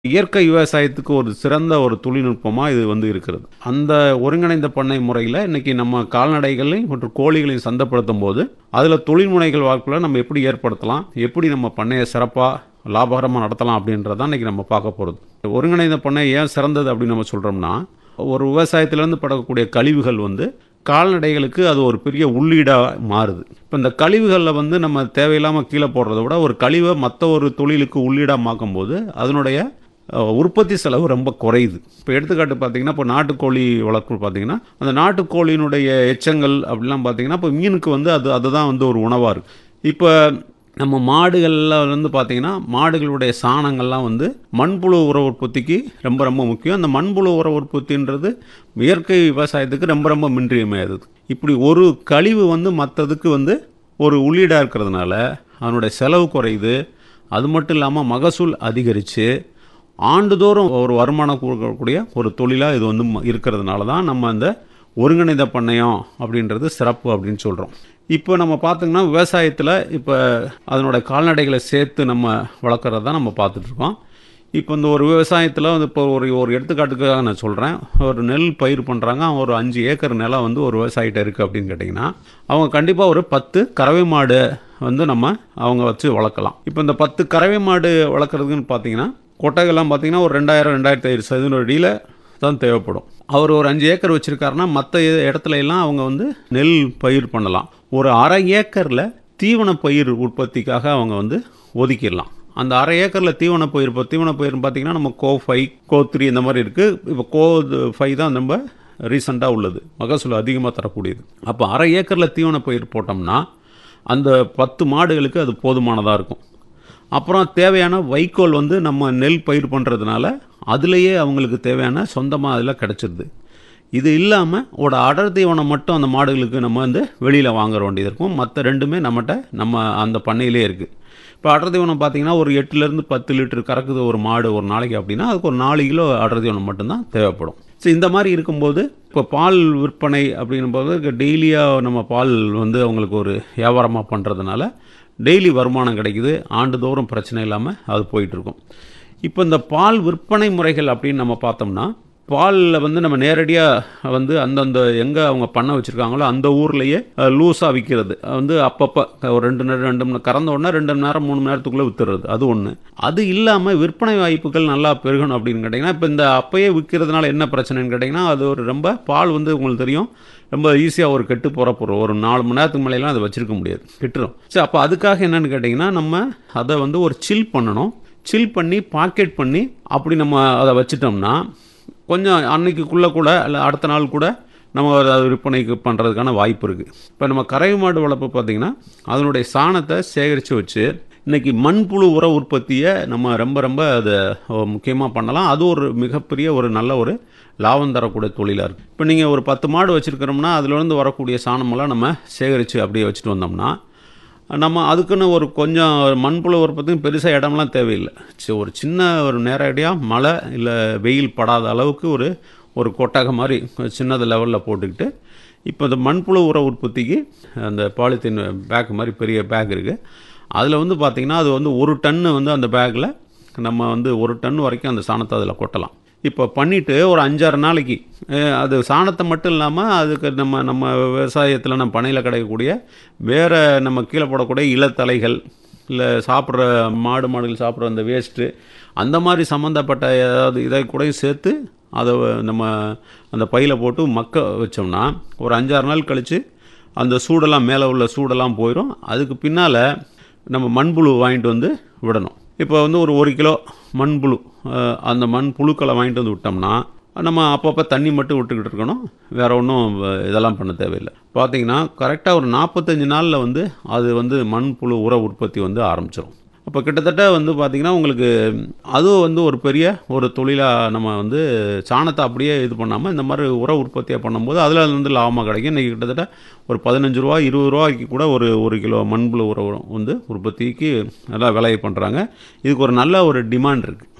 இயற்கை விவசாயத்துக்கு ஒரு சிறந்த ஒரு தொழில்நுட்பமாக இது வந்து இருக்கிறது அந்த ஒருங்கிணைந்த பண்ணை முறையில் இன்னைக்கு நம்ம கால்நடைகளையும் மற்றும் கோழிகளையும் சந்தைப்படுத்தும் போது அதில் தொழில்முனைகள் வாய்ப்புகளை நம்ம எப்படி ஏற்படுத்தலாம் எப்படி நம்ம பண்ணையை சிறப்பாக லாபகரமாக நடத்தலாம் அப்படின்றதான் இன்றைக்கி நம்ம பார்க்க போகிறது ஒருங்கிணைந்த பண்ணை ஏன் சிறந்தது அப்படின்னு நம்ம சொல்கிறோம்னா ஒரு விவசாயத்திலேருந்து படக்கூடிய கழிவுகள் வந்து கால்நடைகளுக்கு அது ஒரு பெரிய உள்ளீடாக மாறுது இப்போ இந்த கழிவுகளில் வந்து நம்ம தேவையில்லாமல் கீழே போடுறத விட ஒரு கழிவை மற்ற ஒரு தொழிலுக்கு உள்ளீடாக மாக்கும்போது அதனுடைய அஹ், உற்பத்தி செலவு ரொம்ப குறையுது இப்போ எடுத்துக்காட்டு பார்த்தீங்கன்னா இப்போ நாட்டுக்கோழி வளர்ப்பு பார்த்தீங்கன்னா அந்த நாட்டுக்கோழியினுடைய எச்சங்கள் அப்படிலாம் பார்த்தீங்கன்னா இப்போ மீனுக்கு வந்து அது அதுதான் வந்து ஒரு உணவாக இருக்குது இப்போ நம்ம மாடுகளில் வந்து பார்த்தீங்கன்னா மாடுகளுடைய சாணங்கள்லாம் வந்து மண்புழு உர உற்பத்திக்கு ரொம்ப ரொம்ப முக்கியம் அந்த மண்புழு உர உற்பத்தின்றது இயற்கை விவசாயத்துக்கு ரொம்ப ரொம்ப மின்றியமையாதது இப்படி ஒரு கழிவு வந்து மற்றதுக்கு வந்து ஒரு உள்ளீடாக இருக்கிறதுனால அதனுடைய செலவு குறையுது அது மட்டும் இல்லாமல் மகசூல் அதிகரித்து ஆண்டுதோறும் ஒரு வருமானம் கொடுக்கக்கூடிய ஒரு தொழிலாக இது வந்து ம- இருக்கிறதுனால தான் நம்ம அந்த ஒருங்கிணைந்த பண்ணையம் அப்படின்றது சிறப்பு அப்படின்னு சொல்கிறோம் இப்போ நம்ம பார்த்தோங்கன்னா விவசாயத்தில் இப்போ அதனோட கால்நடைகளை சேர்த்து நம்ம வளர்க்குறது தான் நம்ம பார்த்துட்ருக்கோம் இப்போ இந்த ஒரு விவசாயத்தில் வந்து இப்போ ஒரு ஒரு எடுத்துக்காட்டுக்காக நான் சொல்கிறேன் ஒரு நெல் பயிர் பண்ணுறாங்க அவன் ஒரு அஞ்சு ஏக்கர் நிலம் வந்து ஒரு விவசாயிட்ட இருக்குது அப்படின்னு கேட்டிங்கன்னா அவங்க கண்டிப்பாக ஒரு பத்து கறவை மாடு வந்து நம்ம அவங்க வச்சு வளர்க்கலாம் இப்போ இந்த பத்து கறவை மாடு வளர்க்குறதுன்னு பார்த்தீங்கன்னா கொட்டைகள்லாம் பார்த்தீங்கன்னா ஒரு ரெண்டாயிரம் ரெண்டாயிரத்தி ஐదు சதுர அடியில் தான் தேவைப்படும் அவர் ஒரு அஞ்சு ஏக்கர் வச்சுருக்காருன்னா மற்ற இடத்துல எல்லாம் அவங்க வந்து நெல் பயிர் பண்ணலாம் ஒரு அரை ஏக்கரில் தீவன பயிர் உற்பத்திக்காக அவங்க வந்து ஒதுக்கிடலாம் அந்த அரை ஏக்கரில் தீவன பயிர் இப்போ தீவன பயிர் பார்த்தீங்கன்னா நம்ம கோ ஃபை கோ த்ரீ இந்த மாதிரி இருக்குது இப்போ கோ ஃபை தான் ரொம்ப ரீசெண்டாக உள்ளது மகசூல் அதிகமாக தரக்கூடியது அப்போ அரை ஏக்கரில் தீவன பயிர் போட்டோம்னா அந்த பத்து மாடுகளுக்கு அது போதுமானதாக இருக்கும் அப்புறம் தேவையான வைக்கோல் வந்து நம்ம நெல் பயிர் பண்ணுறதுனால அதுலேயே அவங்களுக்கு தேவையான சொந்தமாக அதில் கிடச்சிருது இது இல்லாமல் ஒரு அடர் தீவனம் மட்டும் அந்த மாடுகளுக்கு நம்ம வந்து வெளியில் வாங்குற வேண்டியது இருக்கும் மற்ற ரெண்டுமே நம்மகிட்ட நம்ம அந்த பண்ணையிலே இருக்குது இப்போ அடர் தீவனம் பார்த்தீங்கன்னா ஒரு எட்டுலேருந்து பத்து லிட்டர் கறக்குது ஒரு மாடு ஒரு நாளைக்கு அப்படின்னா அதுக்கு ஒரு நாலு கிலோ அடர் தீவனம் மட்டும்தான் தேவைப்படும் ஸோ இந்த மாதிரி இருக்கும்போது இப்போ பால் விற்பனை அப்படிங்கும்போது டெய்லியாக நம்ம பால் வந்து அவங்களுக்கு ஒரு வியாபாரமாக பண்ணுறதுனால டெய்லி வருமானம் கிடைக்குது ஆண்டுதோறும் பிரச்சனை இல்லாமல் அது போயிட்டுருக்கும் இப்போ இந்த பால் விற்பனை முறைகள் அப்படின்னு நம்ம பார்த்தோம்னா பாலில் வந்து நம்ம நேரடியாக வந்து அந்தந்த எங்கே அவங்க பண்ண வச்சுருக்காங்களோ அந்த ஊர்லேயே லூஸாக விற்கிறது வந்து அப்பப்போ ஒரு ரெண்டு நேரம் ரெண்டு மணி கறந்த உடனே ரெண்டு மணி நேரம் மூணு மணி நேரத்துக்குள்ளே வித்துறது அது ஒன்று அது இல்லாமல் விற்பனை வாய்ப்புகள் நல்லா பெருகணும் அப்படின்னு கேட்டிங்கன்னா இப்போ இந்த அப்பயே விற்கிறதுனால என்ன பிரச்சனைன்னு கேட்டிங்கன்னா அது ஒரு ரொம்ப பால் வந்து உங்களுக்கு தெரியும் ரொம்ப ஈஸியாக ஒரு கெட்டு போகிற பொருள் ஒரு நாலு மணி நேரத்துக்கு மேலேலாம் அதை வச்சிருக்க முடியாது கெட்டுரும் சரி அப்போ அதுக்காக என்னன்னு கேட்டிங்கன்னா நம்ம அதை வந்து ஒரு சில் பண்ணணும் சில் பண்ணி பாக்கெட் பண்ணி அப்படி நம்ம அதை வச்சிட்டோம்னா கொஞ்சம் அன்னைக்குள்ளே கூட இல்லை அடுத்த நாள் கூட நம்ம அதை விற்பனைக்கு பண்ணுறதுக்கான வாய்ப்பு இருக்குது இப்போ நம்ம கறவை மாடு வளர்ப்பு பார்த்திங்கன்னா அதனுடைய சாணத்தை சேகரித்து வச்சு இன்றைக்கி மண்புழு உர உற்பத்தியை நம்ம ரொம்ப ரொம்ப அதை முக்கியமாக பண்ணலாம் அது ஒரு மிகப்பெரிய ஒரு நல்ல ஒரு லாபம் தரக்கூடிய தொழிலாக இருக்குது இப்போ நீங்கள் ஒரு பத்து மாடு வச்சுருக்கிறோம்னா அதுலேருந்து வரக்கூடிய சாணமெல்லாம் நம்ம சேகரித்து அப்படியே வச்சுட்டு வந்தோம்னா நம்ம அதுக்குன்னு ஒரு கொஞ்சம் மண்புழு உற்பத்தியும் பெருசாக இடம்லாம் தேவையில்லை சரி ஒரு சின்ன ஒரு நேரடியாக மழை இல்லை வெயில் படாத அளவுக்கு ஒரு ஒரு கொட்டகை மாதிரி சின்னது லெவலில் போட்டுக்கிட்டு இப்போ இந்த மண்புழு உர உற்பத்திக்கு அந்த பாலித்தீன் பேக் மாதிரி பெரிய பேக் இருக்குது அதில் வந்து பார்த்திங்கன்னா அது வந்து ஒரு டன்னு வந்து அந்த பேக்கில் நம்ம வந்து ஒரு டன் வரைக்கும் அந்த சாணத்தை அதில் கொட்டலாம் இப்போ பண்ணிவிட்டு ஒரு அஞ்சாறு நாளைக்கு அஹ், அது சாணத்தை மட்டும் இல்லாமல் அதுக்கு நம்ம நம்ம விவசாயத்தில் நம்ம பனையில் கிடைக்கக்கூடிய வேறு நம்ம கீழே போடக்கூடிய இலத்தலைகள் இல்லை சாப்பிட்ற மாடு மாடுகள் சாப்பிட்ற அந்த வேஸ்ட்டு அந்த மாதிரி சம்மந்தப்பட்ட ஏதாவது இதை கூட சேர்த்து அதை நம்ம அந்த பையில் போட்டு மக்க வச்சோம்னா ஒரு அஞ்சாறு நாள் கழித்து அந்த சூடெல்லாம் மேலே உள்ள சூடெல்லாம் போயிடும் அதுக்கு பின்னால் நம்ம மண்புழு வாங்கிட்டு வந்து விடணும் இப்போ வந்து ஒரு ஒரு கிலோ மண்புழு அஹ், அந்த மண் புழுக்களை வாங்கிட்டு வந்து விட்டோம்னா நம்ம அப்பப்போ தண்ணி மட்டும் விட்டுக்கிட்டு இருக்கணும் வேறு ஒன்றும் இதெல்லாம் பண்ண தேவையில்லை பார்த்தீங்கன்னா கரெக்டாக ஒரு நாற்பத்தஞ்சு நாளில் வந்து அது வந்து மண்புழு உர உற்பத்தி வந்து ஆரம்பிச்சிடும் அப்போ கிட்டத்தட்ட வந்து பார்த்திங்கன்னா உங்களுக்கு அதுவும் வந்து ஒரு பெரிய ஒரு தொழிலாக நம்ம வந்து சாணத்தை அப்படியே இது பண்ணாமல் இந்த மாதிரி உர உற்பத்தியாக பண்ணும்போது அதில் வந்து லாபமாக கிடைக்கும் இன்றைக்கி கிட்டத்தட்ட ஒரு பதினஞ்சு ரூபா இருபது ரூபாய்க்கு கூட ஒரு ஒரு கிலோ மண்புழு உரம் வந்து உற்பத்திக்கு நல்லா விலை பண்ணுறாங்க இதுக்கு ஒரு நல்ல ஒரு டிமாண்ட் இருக்குது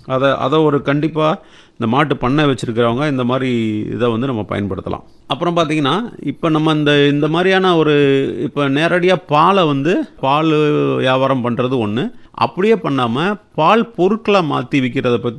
அதை அதை ஒரு கண்டிப்பாக இந்த மாட்டு பண்ணை வச்சுருக்கிறவங்க இந்த மாதிரி இதை வந்து நம்ம பயன்படுத்தலாம் அப்புறம் பார்த்தீங்கன்னா இப்போ நம்ம இந்த இந்த மாதிரியான ஒரு இப்போ நேரடியாக பாலை வந்து பால் வியாபாரம் பண்ணுறது ஒன்று அப்படியே பண்ணாமல் பால் பொருட்களை மாற்றி விற்கிறத பற்றி